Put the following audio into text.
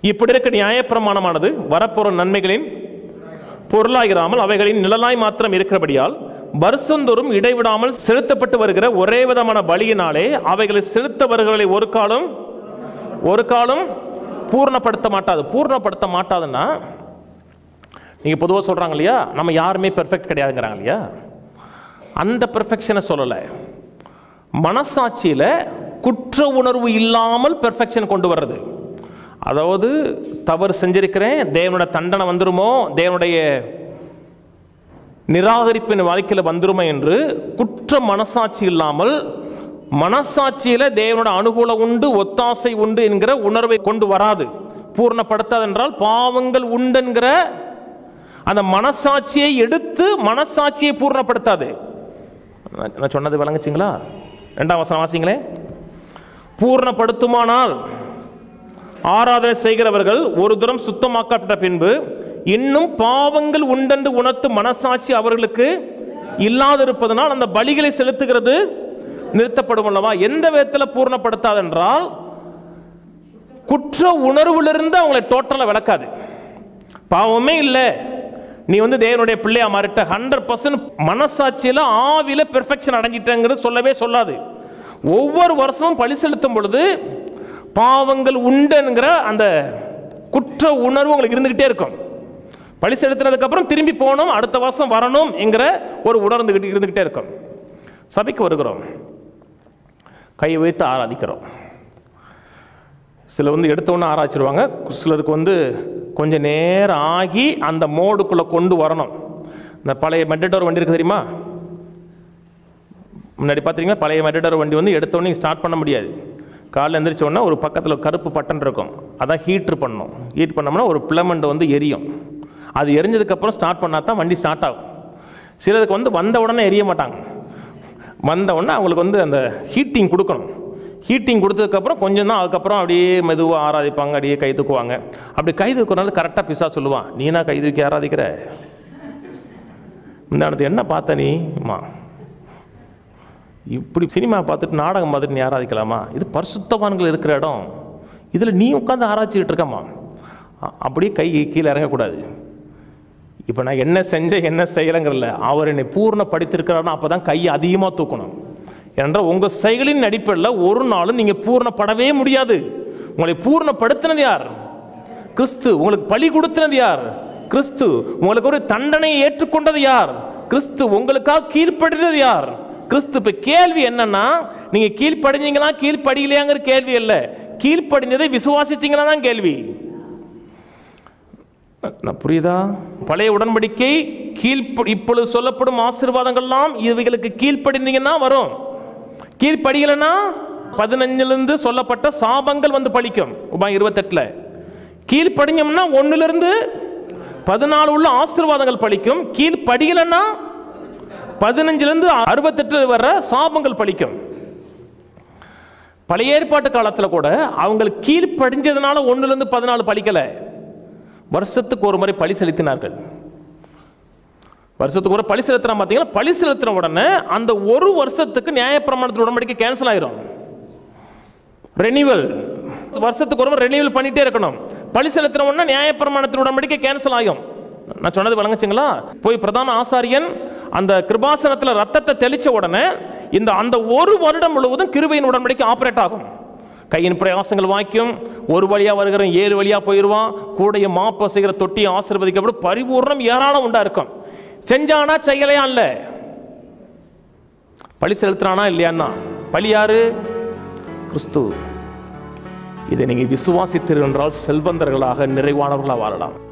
இப்படி இருக்க நியாயப்பிரமாணமானது வரப்போற நன்மைகளின் பொருளாயிராமல் அவைகளின் நிழலாய் மாத்திரம் இருக்கிறபடியால் வருஷந்தோறும் இடைவிடாமல் செலுத்தப்பட்டு வருகிற ஒரே விதமான பலியினாலே அவைகளை செலுத்த வருகிறவர்களை ஒரு காலம் ஒரு காலம் பூர்ணப்படுத்த மாட்டாது பூர்ணப்படுத்த மாட்டாதுன்னா நீங்க பொதுவாக சொல்றாங்க இல்லையா நம்ம யாருமே பெர்ஃபெக்ட் கிடையாதுங்கிறாங்க இல்லையா அந்த பெர்ஃபெக்ஷனை சொல்லலை மனசாட்சியில குற்ற உணர்வு இல்லாமல் பெர்ஃபெக்ஷன் கொண்டு வர்றது அதாவது தவறு செஞ்சிருக்கிறேன் தேவனோட தண்டனை வந்துருமோ தேவனுடைய நிராகரிப்பின் வாழ்க்கையில் வந்துருமோ என்று குற்ற மனசாட்சி இல்லாமல் மனசாட்சியில தேவனோட அனுகூலம் உண்டு ஒத்தாசை உண்டு என்கிற உணர்வை கொண்டு வராது பூர்ணப்படுத்தாது என்றால் பாவங்கள் உண்டுங்கிற அந்த மனசாட்சியை எடுத்து மனசாட்சியை பூர்ணப்படுத்தாது நான் நான் சொன்னது விளங்குச்சிங்களா ரெண்டாம் வசனம் வாசிங்களே பூர்ணப்படுத்துமானால் ஆராதனை செய்கிறவர்கள் ஒரு தரம் சுத்தமாக்கப்பட்ட பின்பு இன்னும் பாவங்கள் உண்டென்று உணர்த்து மனசாட்சி அவர்களுக்கு இல்லாதிருப்பதனால் அந்த பலிகளை செலுத்துகிறது நிறுத்தப்படும் அல்லவா எந்த விதத்தில் பூர்ணப்படுத்தாதென்றால் குற்ற உணர்விலிருந்து அவங்களை டோட்டலாக விளக்காது பாவமே இல்லை நீ வந்து தேவனுடைய பிள்ளையா மாறிட்ட ஹண்ட்ரட் பர்சன்ட் மனசாட்சியில் ஆவில பெர்ஃபெக்ஷன் அடைஞ்சிட்டங்கிறது சொல்லவே சொல்லாது ஒவ்வொரு வருஷமும் பழி செலுத்தும் பொழுது பாவங்கள் உண்டுங்கிற அந்த குற்ற உணர்வு உங்களுக்கு இருந்துகிட்டே இருக்கும் பழி செலுத்தினதுக்கு அப்புறம் திரும்பி போகணும் அடுத்த வருஷம் வரணும் என்கிற ஒரு உணர்ந்துகிட்டு இருந்துகிட்டே இருக்கும் சபைக்கு வருகிறோம் கையை வைத்து ஆராதிக்கிறோம் சிலர் வந்து எடுத்தோன்னு ஆராய்ச்சிருவாங்க சிலருக்கு வந்து கொஞ்சம் நேரம் ஆகி அந்த மோடுக்குள்ளே கொண்டு வரணும் இந்த பழைய மெட்டடோர் வண்டி இருக்கு தெரியுமா முன்னாடி பார்த்தீங்கன்னா பழைய மெட்டடோர் வண்டி வந்து எடுத்தோடனே ஸ்டார்ட் பண்ண முடியாது காலைல எந்திரிச்ச உடனே ஒரு பக்கத்தில் கருப்பு பட்டன் இருக்கும் அதான் ஹீட்ரு பண்ணணும் ஹீட் பண்ணோம்னா ஒரு பிளமெண்ட் வந்து எரியும் அது எரிஞ்சதுக்கப்புறம் ஸ்டார்ட் பண்ணால் தான் வண்டி ஸ்டார்ட் ஆகும் சிலருக்கு வந்து வந்த உடனே எரிய மாட்டாங்க வந்த உடனே அவங்களுக்கு வந்து அந்த ஹீட்டிங் கொடுக்கணும் ஹீட்டிங் கொடுத்ததுக்கப்புறம் கொஞ்சம் தான் அதுக்கப்புறம் அப்படியே மெதுவாக ஆராதிப்பாங்க அப்படியே கை தூக்குவாங்க அப்படி கை தூக்குறனால கரெக்டாக பிசா சொல்லுவான் நீனா கை தூக்கி ஆராதிக்கிற இந்த என்ன பார்த்த நீ அம்மா இப்படி சினிமா பார்த்துட்டு நாடகம் பார்த்துட்டு நீ ஆராதிக்கலாமா இது பரிசுத்தவான்கள் இருக்கிற இடம் இதில் நீ உட்காந்து ஆராய்ச்சிக்கிட்டு இருக்கம்மா அ- அப்படியே கை கீழே இறங்கக்கூடாது இப்போ நான் என்ன செஞ்சேன் என்ன செய்யலைங்கிறல அவர் என்னை பூர்ணப்படுத்திருக்கிறாருன்னா அப்போ தான் கையை அதிகமாக தூக்கணும் ஏனென்றால் உங்கள் செயலின் அடிப்படையில் ஒரு நாளும் நீங்கள் பூர்ணப்படவே முடியாது உங்களை பூர்ணப்படுத்தினது யார் கிறிஸ்து உங்களுக்கு பலி கொடுத்தினது யார் கிறிஸ்து உங்களுக்கு ஒரு தண்டனையை ஏற்றுக்கொண்டது யார் கிறிஸ்து உங்களுக்காக கீழ்ப்படுத்தது யார் கிறிஸ்து இப்ப கேள்வி என்னன்னா நீங்க கீழ்ப்படிஞ்சீங்களா கீழ்ப்படியலையாங்கிற கேள்வி இல்ல கீழ்ப்படிஞ்சதை விசுவாசிச்சீங்களா தான் கேள்வி நான் புரியுதா பழைய உடன்படிக்கை கீழ் இப்பொழுது சொல்லப்படும் ஆசீர்வாதங்கள்லாம் இவைகளுக்கு கீழ்ப்படிந்தீங்கன்னா வரும் கீழ்ப்படியலைன்னா பதினஞ்சுலேருந்து சொல்லப்பட்ட சாபங்கள் வந்து பலிக்கும் உபாய் இருபத்தெட்டுல கீழ்ப்படிஞ்சோம்னா ஒன்னுலேருந்து பதினாலு உள்ள ஆசீர்வாதங்கள் பலிக்கும் கீழ்ப்படியலைன்னா பதினஞ்சுலேருந்து அறுபத்தெட்டு வர சாபங்கள் பலிக்கும் பழைய ஏற்பாட்டு காலத்தில் கூட அவங்களுக்கு கீழ்ப்படிஞ்சதுனால ஒன்னுலேருந்து பதினாலு பலிக்கலை வருஷத்துக்கு ஒரு முறை பழி செலுத்தினார்கள் வருஷத்துக்கு ஒரு பழி செலுத்துறான் பார்த்தீங்களா பழி செலுத்தின உடனே அந்த ஒரு வருஷத்துக்கு நியாயப்பிரமாணத்தின் உடன்படிக்கை கேன்சல் ஆயிரும் ரெனிவல் வருஷத்துக்கு ஒரு முறை ரெனிவல் பண்ணிட்டே இருக்கணும் பழி செலுத்தின உடனே நியாயப்பிரமாணத்தின் உடன்படிக்கை கேன்சல் ஆகும் நான் சொன்னது வழங்குச்சுங்களா போய் பிரதான ஆசாரியன் அந்த கிருபாசனத்துல ரத்தத்தை தெளிச்ச உடனே இந்த அந்த ஒரு வருடம் முழுவதும் கிருபையின் உடன்படிக்கை ஆபரேட் ஆகும் கையின் பிரயாசங்கள் வாய்க்கும் ஒரு வழியா வருகிற ஏழு வழியா போயிடுவான் கூடைய மாப்ப செய்கிற தொட்டியை ஆசீர்வதிக்கப்படும் பரிபூர்ணம் ஏராளம் உண்டா இருக்கும் செஞ்சானா செய்யலையா இல்ல பழி செலுத்துறானா இல்லையான்னா பழி யாரு கிறிஸ்து இதை நீங்க விசுவாசித்தீர்கள் என்றால் செல்வந்தர்களாக நிறைவானவர்களாக வாழலாம்